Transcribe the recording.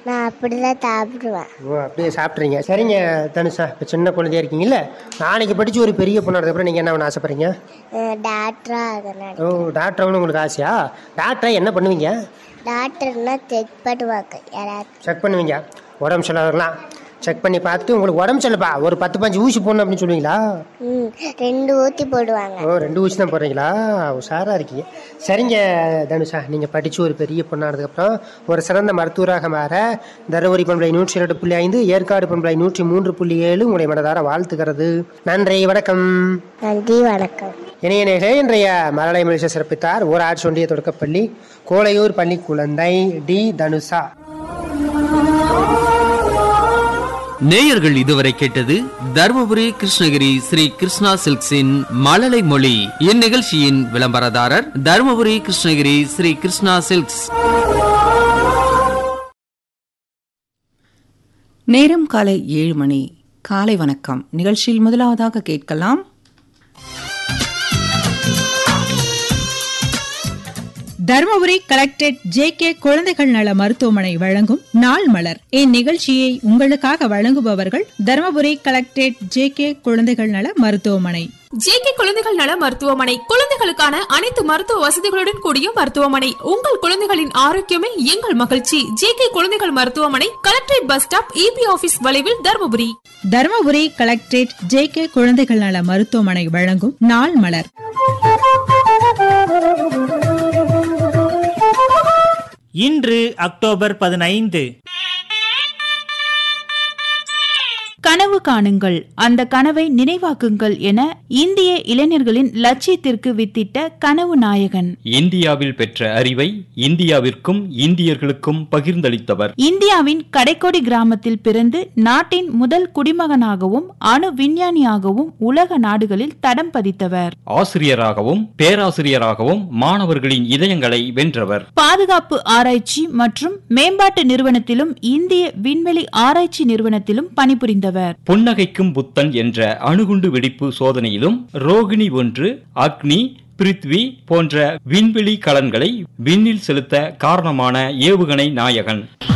நான் அப்படிதான் சாப்பிடுவேன் ஓ அப்படியே சாப்பிட்றீங்க சரிங்க தனுஷா இப்போ சின்ன குழந்தையா இருக்கீங்கல்ல நாளைக்கு படித்து ஒரு பெரிய பொண்ணானதுக்கப்புறம் நீங்கள் என்ன பண்ண ஆசைப்படுறீங்க டாக்டரா ஆகணும் ஓ டாக்டர் ஆகணும் உங்களுக்கு ஆசையா டாக்டரா என்ன பண்ணுவீங்க டாக்டர்னா செக் பண்ணுவாங்க யாராச்சும் செக் பண்ணுவீங்க உடம்பு சரியில்லாதவங்களாம் செக் பண்ணி பார்த்து உங்களுக்கு உடம்பு சரியில்லப்பா ஒரு பத்து பஞ்சு ஊசி போடணும் அப்படின்னு சொல்லுவீங்களா ம் ரெண்டு ஊற்றி போடுவாங்க ஓ ரெண்டு ஊசி தான் போடுறீங்களா உஷாராக இருக்கீங்க சரிங்க தனுஷா நீங்கள் படித்து ஒரு பெரிய பொண்ணானதுக்கப்புறம் ஒரு சிறந்த மருத்துவராக மாற தருமபுரி பண்பலை நூற்றி இரண்டு புள்ளி ஐந்து ஏற்காடு பண்பலை நூற்றி மூன்று புள்ளி ஏழு உங்களை மனதார வாழ்த்துகிறது நன்றி வணக்கம் நன்றி வணக்கம் இணைய நேர்களே இன்றைய மலலை மலேசிய சிறப்பித்தார் ஊராட்சி ஒன்றிய தொடக்கப்பள்ளி கோலையூர் பள்ளி குழந்தை டி தனுஷா நேயர்கள் இதுவரை கேட்டது தருமபுரி கிருஷ்ணகிரி ஸ்ரீ கிருஷ்ணா சில்க்ஸின் மழலை மொழி இந்நிகழ்ச்சியின் விளம்பரதாரர் தருமபுரி கிருஷ்ணகிரி ஸ்ரீ கிருஷ்ணா சில்க்ஸ் நேரம் காலை ஏழு மணி காலை வணக்கம் நிகழ்ச்சியில் முதலாவதாக கேட்கலாம் தருமபுரி கலெக்டரேட் ஜே கே குழந்தைகள் நல மருத்துவமனை வழங்கும் நாள் மலர் இந்நிகழ்ச்சியை உங்களுக்காக வழங்குபவர்கள் தருமபுரி கலெக்டரேட் ஜே கே குழந்தைகள் நல மருத்துவமனை ஜேகே குழந்தைகள் நல மருத்துவமனை குழந்தைகளுக்கான அனைத்து மருத்துவ வசதிகளுடன் கூடிய மருத்துவமனை உங்கள் குழந்தைகளின் ஆரோக்கியமே எங்கள் மகிழ்ச்சி ஜேகே குழந்தைகள் மருத்துவமனை collectorate bus stop EB office வளைவில் Dharmapuri Dharmapuri collectorate J K குழந்தைகள் நல மருத்துவமனை வழங்கும் நாள் மலர் இன்று அக்டோபர் பதினைந்து கனவு காணுங்கள் அந்த கனவை நினைவாக்குங்கள் என இந்திய இளைஞர்களின் லட்சியத்திற்கு வித்திட்ட கனவு நாயகன் இந்தியாவில் பெற்ற அறிவை இந்தியாவிற்கும் இந்தியர்களுக்கும் பகிர்ந்தளித்தவர் இந்தியாவின் கடைக்கோடி கிராமத்தில் பிறந்து நாட்டின் முதல் குடிமகனாகவும் அணு விஞ்ஞானியாகவும் உலக நாடுகளில் தடம் பதித்தவர் ஆசிரியராகவும் பேராசிரியராகவும் மாணவர்களின் இதயங்களை வென்றவர் பாதுகாப்பு ஆராய்ச்சி மற்றும் மேம்பாட்டு நிறுவனத்திலும் இந்திய விண்வெளி ஆராய்ச்சி நிறுவனத்திலும் பணிபுரிந்தவர் புன்னகைக்கும் புத்தன் என்ற அணுகுண்டு வெடிப்பு சோதனையிலும் ரோகிணி ஒன்று அக்னி பிருத்வி போன்ற விண்வெளி கலன்களை விண்ணில் செலுத்த காரணமான ஏவுகணை நாயகன்